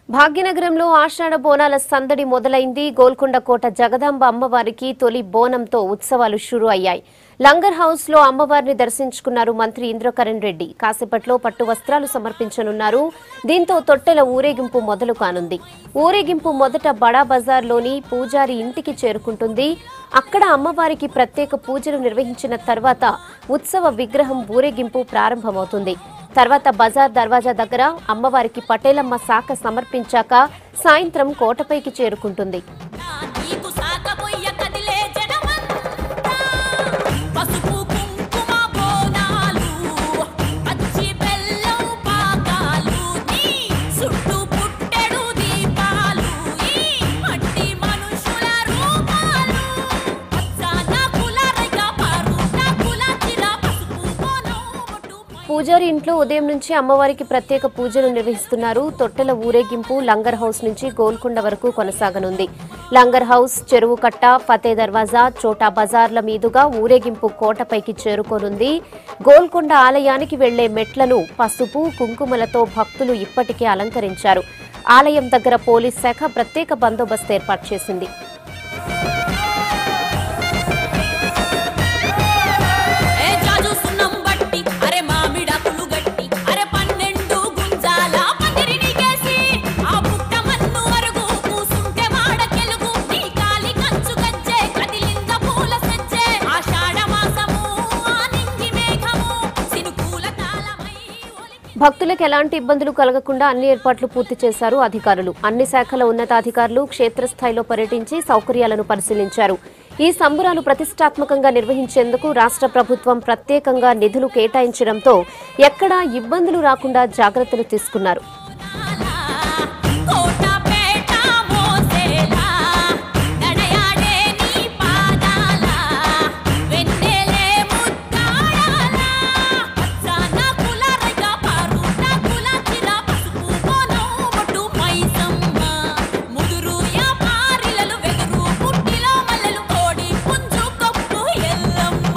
భాగ్యనగరంలో ఆషాఢ బోనాల సందడి మొదలైంది గోల్కొండ కోట జగదాంబ అమ్మవారికి తొలి బోనంతో ఉత్సవాలు షురు అయ్యాయి లంగర్ హౌస్ లో అమ్మవారిని దర్శించుకున్నారు మంత్రి ఇంద్రకరణ్ రెడ్డి కాసేపట్లో పట్టు వస్త్రాలు సమర్పించనున్నారు దీంతో తొట్టెల ఊరేగింపు మొదలు కానుంది ఊరేగింపు మొదట బడా బజార్లోని పూజారి ఇంటికి చేరుకుంటుంది అక్కడ అమ్మవారికి ప్రత్యేక పూజలు నిర్వహించిన తర్వాత ఉత్సవ విగ్రహం ఊరేగింపు ప్రారంభమవుతుంది తర్వాత బజార్ దర్వాజా దగ్గర అమ్మవారికి పటేలమ్మ శాఖ సమర్పించాక సాయంత్రం కోటపైకి చేరుకుంటుంది నీకు సాకబొయ్య కదిలే జనమంతా పసుపు కుంకుమ బోనాలు పచ్చి బెల్లం పాకాలు నీ చుట్టూ పుట్టెడు దీపాలు ఈ మట్టి మనుషుల రూపాలు పచ్చాన కులరగ పరుట కులచిర పసుపు బోనం బొట్టు పై పూజారి ఇంట్లో ఉదయం నుంచి అమ్మవారికి ప్రత్యేక పూజలు నిర్వహిస్తున్నారు తొట్టెల ఊరేగింపు లంగర్ హౌస్ నుంచి గోల్కొండ వరకు కొనసాగనుంది లంగర్ హౌస్ చెరువు కట్ట ఫతే దర్వాజా చోటా బజార్ల మీదుగా ఊరేగింపు కోటపైకి చేరుకోనుంది గోల్కొండ ఆలయానికి వెళ్లే మెట్లను పసుపు కుంకుమలతో భక్తులు ఇప్పటికే అలంకరించారు ఆలయం దగ్గర పోలీస్ శాఖ ప్రత్యేక బందోబస్తు ఏర్పాటు చేసింది ఏ జాజు సున్నం బట్టి అరే మామిడాకులు గట్టి అరే పన్నెండు గుంజాల పందిరిని కేసి ఆ పుట్ట మన్ను వరకు కూసుంటే వాడకెలుగు నీ కాలి కంచు గజ్జే కదిలింద పూల సజ్జే ఆషాఢ మాసము ఆ నింగి మేఘము సినుకూల కాలమై ఒలికి భక్తులకు ఎలాంటి ఇబ్బందులు కలగకుండా అన్ని ఏర్పాట్లు పూర్తి చేశారు అధికారులు అన్ని శాఖల ఉన్నతాధికారులు క్షేత్రస్థాయిలో పర్యటించి సౌకర్యాలను పరిశీలించారు ఈ సంబురాలు ప్రతిష్టాత్మకంగా నిర్వహించేందుకు రాష్ట్ర ప్రభుత్వం ప్రత్యేకంగా నిధులు కేటాయించడంతో ఎక్కడా ఇబ్బందులు రాకుండా జాగ్రత్తలు తీసుకున్నారు కోటపేట మోసేలా నడయాడే నీ పాదాల వెన్నెలే ముత్తాడాల పచ్చాన కులరగ పరుట కులచిర పసుపు కోనం బొట్టు మైసమ్మ ముదురు యాపారిలలు వెదురు పుట్టిలో మల్లెలు కోడి పుంజు కప్పు ఎల్లమ్మ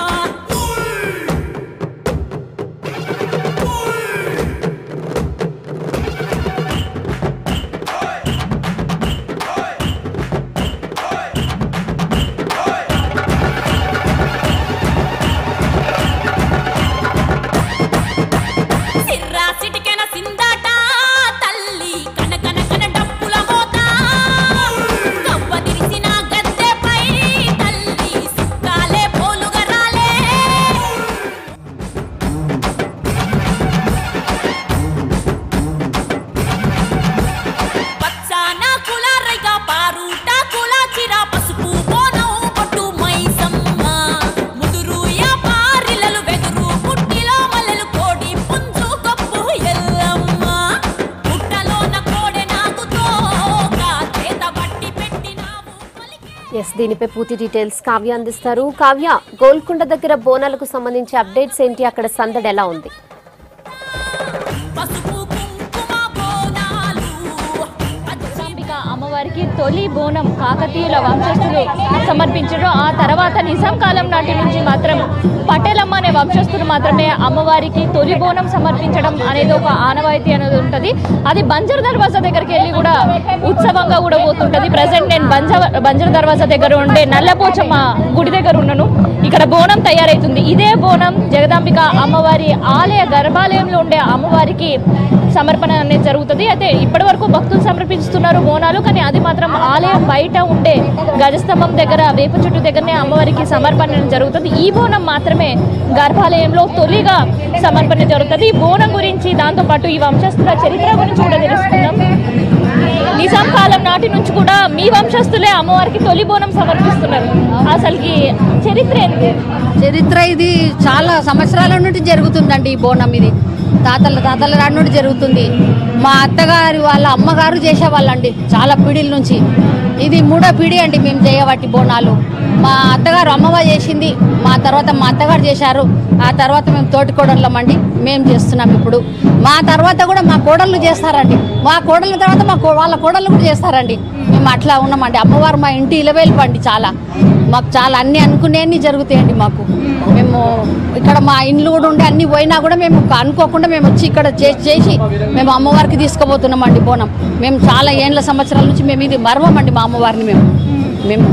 సిర్రా సిటికెన సిందాట తల్లి కన కన కన డప్పుల మోత కవ్వ తిరిసిన గద్దెపై తల్లి సుక్కాలే పోలుగా రాలే పచ్చాన కులారైగా పారుట కులాచిర పసుపు బోనం పట్టు మైసమ్మ ముదురు యాపారిలలు వెదురు పుట్టిలో మల్లెలు కోడి పుంజు కప్పు ఎల్లమ్మ పుట్టలోన కోడె నాకుతో చేత బట్టి పెట్టినావు పలికి ఎస్ దీనిపై పూర్తి డీటెయిల్స్ కావ్య అందిస్తారు కావ్య గోల్కొండ దగ్గర బోనాలకు సంబంధించి అప్డేట్స్ ఏంటి అక్కడ సందడి ఎలా ఉంది పసుపు కుంకుమ బోనాలు పచ్చి జగదాంబిక అమ్మవారికి తొలి బోనం కాకతీయుల వంశస్థులు సమర్పించడం ఆ తర్వాత నిజాం కాలం నాటి నుంచి మాత్రం పటేలమ్మ అనే వంశస్థులు మాత్రమే అమ్మవారికి తొలి బోనం సమర్పించడం అనేది ఒక ఆనవాయితీ అనేది ఉంటుంది అది బంజర్ దర్వాజా దగ్గరికి వెళ్ళి కూడా ఉత్సవంగా కూడా పోతుంటది ప్రజెంట్ నేను బంజ బంజర్ దర్వాజా దగ్గర ఉండే నల్లపోచమ్మ గుడి దగ్గర ఉన్నాను ఇక్కడ బోనం తయారైతుంది ఇదే బోనం జగదాంబిక అమ్మవారి ఆలయ గర్భాలయంలో ఉండే అమ్మవారికి సమర్పణ అనేది జరుగుతుంది అయితే ఇప్పటి వరకు భక్తులు సమర్పిస్తున్నారు బోనాలు కానీ అది మాత్రం ఆలయం బయట ఉండే గజస్తంభం దగ్గర వేప చెట్టు దగ్గరనే అమ్మవారికి సమర్పణ అనేది జరుగుతుంది ఈ బోనం మాత్రమే గర్భాలయంలో తొలిగా సమర్పణ జరుగుతుంది ఈ బోనం గురించి దాంతోపాటు ఈ వంశస్థుల చరిత్ర గురించి కూడా తెలుసుకుందాం నిజాం కాలం నాటి నుంచి కూడా మీ వంశస్థులే అమ్మవారికి తొలి బోనం సమర్పిస్తున్నారు అసలుకి చరిత్ర ఏంటి చరిత్ర ఇది చాలా సంవత్సరాల నుండి జరుగుతుందండి ఈ బోనం ఇది తాతల తాతల నాటి నుండి జరుగుతుంది మా అత్తగారి వాళ్ళ అమ్మగారు చేసేవాళ్ళండి చాలా పీడిల నుంచి ఇది మూడో పీడి అండి మేము చేయబట్టి బోనాలు మా అత్తగారు అమ్మవ చేసింది మా తర్వాత మా అత్తగారు చేశారు ఆ తర్వాత మేము తోటి కోడళ్ళం అండి మేము చేస్తున్నాం ఇప్పుడు మా తర్వాత కూడా మా కోడళ్ళు చేస్తారండి మా కోడళ్ళ తర్వాత మా కో- వాళ్ళ కోడళ్ళు కూడా చేస్తారండి మేము అట్లా ఉన్నామండి అమ్మవారు మా ఇంటి ఇలవేల్పండి చాలా మాకు చాలా అన్ని అనుకునేవి జరుగుతాయండి మాకు మేము ఇక్కడ మా ఇండ్లు కూడా ఉండే అన్ని పోయినా కూడా మేము అనుకోకుండా మేము వచ్చి ఇక్కడ చేసి చేసి మేము అమ్మవారికి తీసుకుపోతున్నామండి బోనం మేము చాలా ఏండ్ల సంవత్సరాల నుంచి మేము ఇది మర్వమండి మా అమ్మవారిని మేము మేము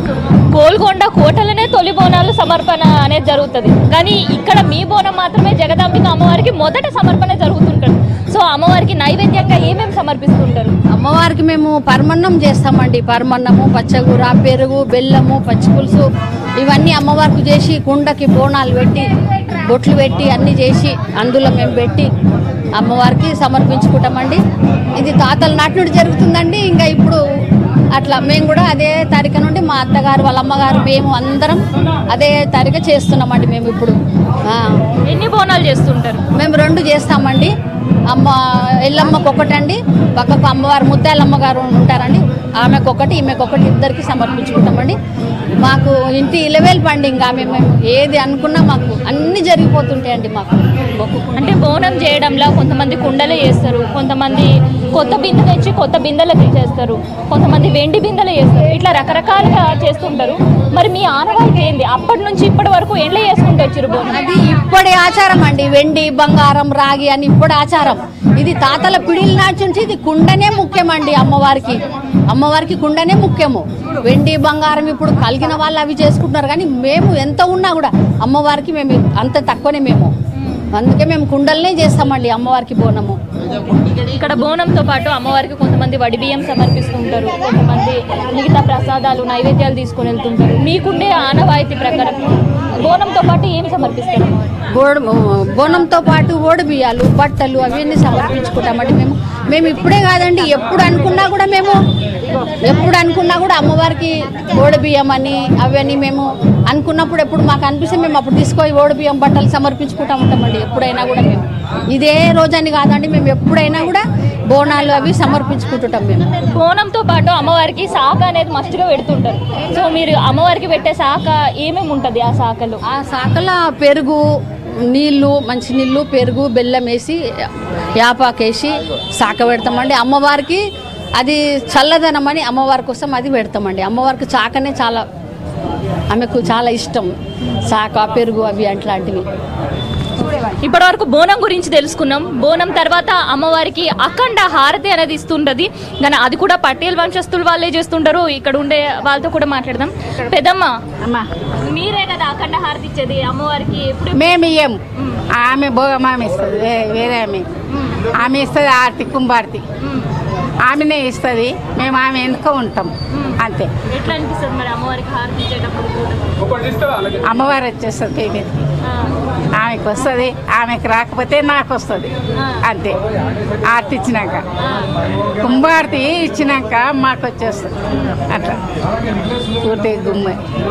గోల్కొండ కోటలోనే తొలి బోనాలు సమర్పణ అనేది జరుగుతుంది కానీ ఇక్కడ మీ బోనం మాత్రమే జగదాంబిక అమ్మవారికి మొదట సమర్పణ జరుగుతుంటుంది సో అమ్మవారికి నైవేద్యంగా ఏమేమి సమర్పిస్తుంటారు అమ్మవారికి మేము పరమన్నం చేస్తామండి పరమన్నము పచ్చగూర పెరుగు బెల్లము పచ్చి పులుసు ఇవన్నీ అమ్మవారికి చేసి కుండకి బోనాలు పెట్టి బొట్లు పెట్టి అన్నీ చేసి అందులో మేము పెట్టి అమ్మవారికి సమర్పించుకుంటామండి ఇది తాతల నాటి నుండి జరుగుతుందండి ఇంకా ఇప్పుడు అట్లా మేము కూడా అదే తారీఖు నుండి మా అత్తగారు వాళ్ళ అమ్మగారు మేము అందరం అదే తారీఖు చేస్తున్నామండి మేము ఇప్పుడు ఆ. ఎన్ని బోనాలు చేస్తుంటారు మేము రెండు చేస్తామండి అమ్మ ఎల్లమ్మకి ఒకటండి పక్కకు అమ్మవారు ముత్యాలమ్మ గారు ఉంటారండి ఆమెకు ఒకటి ఈమెకు ఒకటి ఇద్దరికి సమర్పించుకుంటామండి మాకు ఇంటి ఇలవేలు పండి ఇంకా మేము మేము ఏది అనుకున్నా మాకు అన్ని జరిగిపోతుంటాయండి మాకు మొక్కుకుంటే అంటే బోనం చేయడంలో కొంతమంది కుండలే చేస్తారు కొంతమంది కొత్త బిందె తెచ్చి కొత్త బిందెలు చేస్తారు కొంతమంది వెండి బిందెలు చేస్తారు ఇట్లా రకరకాలుగా చేస్తుంటారు మరి మీ ఆనవాయితీ ఏంది అప్పటి నుంచి ఇప్పటి వరకు ఎండ్ల చేసుకుంటూ వచ్చారు బోనం అది ఇప్పటి ఆచారం అండి వెండి బంగారం రాగి అని ఇప్పటి ఆచారం ఇది తాతల పిడిల నాటి నుంచి ఇది కుండనే ముఖ్యమండి అమ్మవారికి అమ్మవారికి కుండనే ముఖ్యము వెండి బంగారం ఇప్పుడు కలిగిన వాళ్ళు అవి చేసుకుంటున్నారు కానీ మేము ఎంత ఉన్నా కూడా అమ్మవారికి మేము అంత తక్కువనే మేము అందుకే మేము కుండలనే చేస్తామండి అమ్మవారికి బోనము ఇక్కడ బోనంతో పాటు అమ్మవారికి కొంతమంది వడి బియ్యం సమర్పిస్తుంటారు కొంతమంది మిగతా ప్రసాదాలు నైవేద్యాలు తీసుకొని వెళ్తుంటారు మీకుండే ఆనవాయితీ ప్రకారం బోనంతో పాటు ఏం సమర్పిస్తారు అమ్మవారికి? బోడ బోనంతో పాటు ఓడి బియ్యాలు బట్టలు అవన్నీ సమర్పించుకుంటామండి మేము మేము ఇప్పుడే కాదండి ఎప్పుడు అనుకున్నా కూడా మేము ఎప్పుడు అనుకున్నా కూడా అమ్మవారికి ఓడి బియ్యం అని అవన్నీ మేము అనుకున్నప్పుడు ఎప్పుడు మాకు అనిపిస్తే మేము అప్పుడు తీసుకొని ఓడి బియ్యం బట్టలు సమర్పించుకుంటా ఉంటామండి ఎప్పుడైనా కూడా మేము ఇదే రోజని కాదండి మేము ఎప్పుడైనా కూడా బోనాలు అవి సమర్పించుకుంటుంటాం మేము బోనంతో పాటు అమ్మవారికి శాఖ అనేది మస్ట్గా పెడుతుంటారు సో మీరు అమ్మవారికి పెట్టే శాఖ ఏమేమి ఉంటుంది ఆ శాఖలో ఆ శాఖల పెరుగు నీళ్ళు మంచి నీళ్ళు పెరుగు బెల్లం వేసి యాపాకేసి శాఖ పెడతామండి అమ్మవారికి అది చల్లదనం అని అమ్మవారి కోసం అది పెడతామండి అమ్మవారికి చాకనే చాలా ఆమెకు చాలా ఇష్టం శాఖ పెరుగు అవి అట్లాంటివి ఇప్పటి వరకు బోనం గురించి తెలుసుకున్నాం బోనం తర్వాత అమ్మవారికి అఖండ హారతి అనేది ఇస్తుంటది కానీ అది కూడా పటేల్ వంశస్థులు వాళ్ళే చేస్తుంటారు ఇక్కడ ఉండే వాళ్ళతో కూడా మాట్లాడదాం పెద్దమ్మ అమ్మా మీరే కదా అఖండ హారతి ఇచ్చేది అమ్మవారికి ఎప్పుడు మేము ఇయ్యం ఆమె భోగం ఆమె ఇస్తుంది వే- వేరే ఆమె ఆమె ఇస్తుంది ఆరతి కుంభారతి ఆమెనే ఇస్తుంది మేము ఆమె వెనుక ఉంటాం అంతే ఎట్లా అనిపిస్తుంది మరి అమ్మవారికి హారతి ఇచ్చేటప్పుడు కూడా? అమ్మవారు వచ్చేస్తుంది పై మీదకి ఆ, ఆమెకు వస్తుంది ఆమెకు రాకపోతే నాకు వస్తుంది అంతే ఆరతి ఇచ్చినాక కుంభారతి ఇచ్చినాక మాకు వచ్చేస్తుంది అట్లా పూర్తి గుమ్మ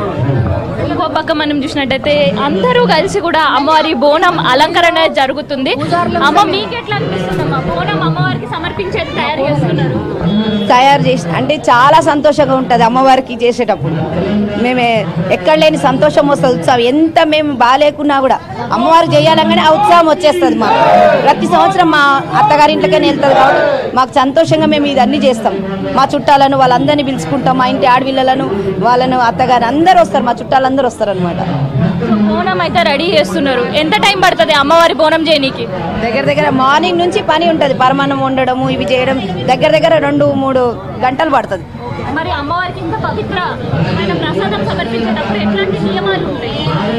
ఇంకో పక్క మనం చూసినట్టయితే అందరూ కలిసి కూడా అమ్మవారి బోనం అలంకరణ జరుగుతుంది అమ్మ మీకు ఎట్లా అనిపిస్తుంది అమ్మ బోనం అమ్మవారికి సమర్పించేది తయారు చేస్తున్నారు తయారు చేసి అంటే చాలా సంతోషంగా ఉంటుంది అమ్మవారికి చేసేటప్పుడు మేము ఎక్కడ లేని సంతోషం వస్తుంది ఉత్సాహం ఎంత మేము బాగాలేకున్నా కూడా అమ్మవారు చేయాలంగానే ఆ ఉత్సాహం వచ్చేస్తుంది మాకు ప్రతి సంవత్సరం మా అత్తగారి ఇంట్లోనే వెళ్తుంది కాబట్టి మాకు సంతోషంగా మేము ఇది అన్ని చేస్తాం మా చుట్టాలను వాళ్ళందరినీ పిలుచుకుంటాం మా ఇంటి ఆడపిల్లలను వాళ్ళను అత్తగారు అందరూ వస్తారు మా చుట్టాలందరూ వస్తారు అనమాట సో బోనం అయితే రెడీ చేస్తున్నారు ఎంత టైం పడుతుంది అమ్మవారి బోనం చేయనీకి దగ్గర దగ్గర మార్నింగ్ నుంచి పని ఉంటుంది పరమాన్నం వండడము ఇవి చేయడం దగ్గర దగ్గర రెండు మూడు గంటలు పడుతుంది మరి అమ్మవారికి ఇంత పవిత్రమైన ప్రసాదం సమర్పించేటప్పుడు ఎట్లాంటి నియమాలు ఉంటాయి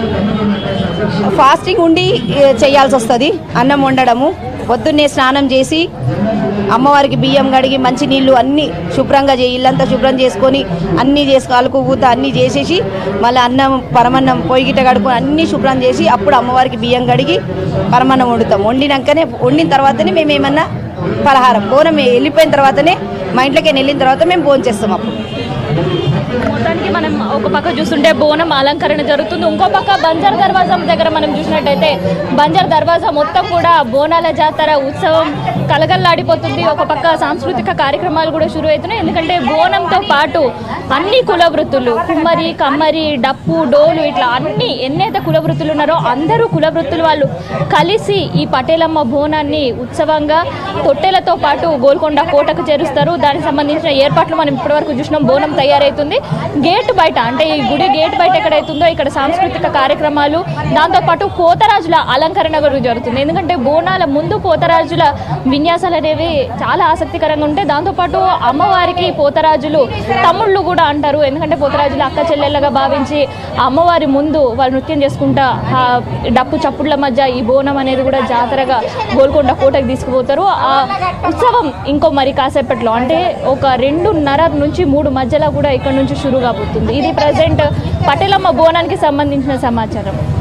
ఫాస్టింగ్ ఉండి ఏ, చేయాల్సి వస్తుంది అన్నం వండడము పొద్దున్నే స్నానం చేసి అమ్మవారికి బియ్యం కడిగి మంచి నీళ్ళు అన్నీ శుభ్రంగా చేయి ఇల్లంతా శుభ్రం చేసుకొని అన్నీ చేసుకో అలుకు కూత అన్నీ చేసేసి మళ్ళీ అన్నం పరమన్నం పొయ్యి గిట్ట కడుక్కొని అన్నీ శుభ్రం చేసి అప్పుడు అమ్మవారికి బియ్యం కడిగి పరమన్నం వండుతాం వండినాకనే వండిన తర్వాతనే మేము ఏమన్నా పలహారం బోనం వెళ్ళిపోయిన తర్వాతనే మా ఇంట్లోకి వెళ్ళిన తర్వాత మేము భోజనం చేస్తాం అప్పుడు మొత్తానికి మనం ఒక పక్క చూస్తుంటే బోనం అలంకరణ జరుగుతుంది ఇంకో పక్క బంజార్ దర్వాజా దగ్గర మనం చూసినట్టయితే బంజార్ దర్వాజా మొత్తం కూడా బోనాల జాతర ఉత్సవం కలగల్లాడిపోతుంది ఒక పక్క సాంస్కృతిక కార్యక్రమాలు కూడా షురు అవుతున్నాయి ఎందుకంటే బోనంతో పాటు అన్ని కుల వృత్తులు కుమ్మరి కమ్మరి డప్పు డోలు ఇట్లా అన్ని ఎన్నైతే కుల వృత్తులు ఉన్నారో అందరూ కుల వృత్తులు వాళ్ళు కలిసి ఈ పటేలమ్మ బోనాన్ని ఉత్సవంగా తొట్టెలతో పాటు గోల్కొండ కోటకు చేరుస్తారు దానికి సంబంధించిన ఏర్పాట్లు మనం ఇప్పటివరకు చూసినాం బోనం తయారవుతుంది గేట్ బయట అంటే ఈ గుడి గేట్ బయట ఎక్కడైతుందో ఇక్కడ సాంస్కృతిక కార్యక్రమాలు దాంతోపాటు పోతరాజుల అలంకరణ కూడా జరుగుతుంది ఎందుకంటే బోనాల ముందు పోతరాజుల విన్యాసాలు అనేవి చాలా ఆసక్తికరంగా ఉంటాయి దాంతోపాటు అమ్మవారికి పోతరాజులు తమ్ముళ్ళు కూడా అంటారు ఎందుకంటే పోతరాజులు అక్క చెల్లెళ్ళగా భావించి ఆ అమ్మవారి ముందు వాళ్ళు నృత్యం చేసుకుంటా ఆ డప్పు చప్పుళ్ళ మధ్య ఈ బోనం అనేది కూడా జాతరగా గోల్కొండ కోటకి తీసుకుపోతారు ఆ ఉత్సవం ఇంకో మరి కాసేపట్లో అంటే ఒక రెండున్నర నుంచి మూడు మధ్యలో కూడా ఇక్కడ నుంచి షురు కాబోతుంది ఇది ప్రజెంట్ పటేలమ్మ బోనానికి సంబంధించిన సమాచారం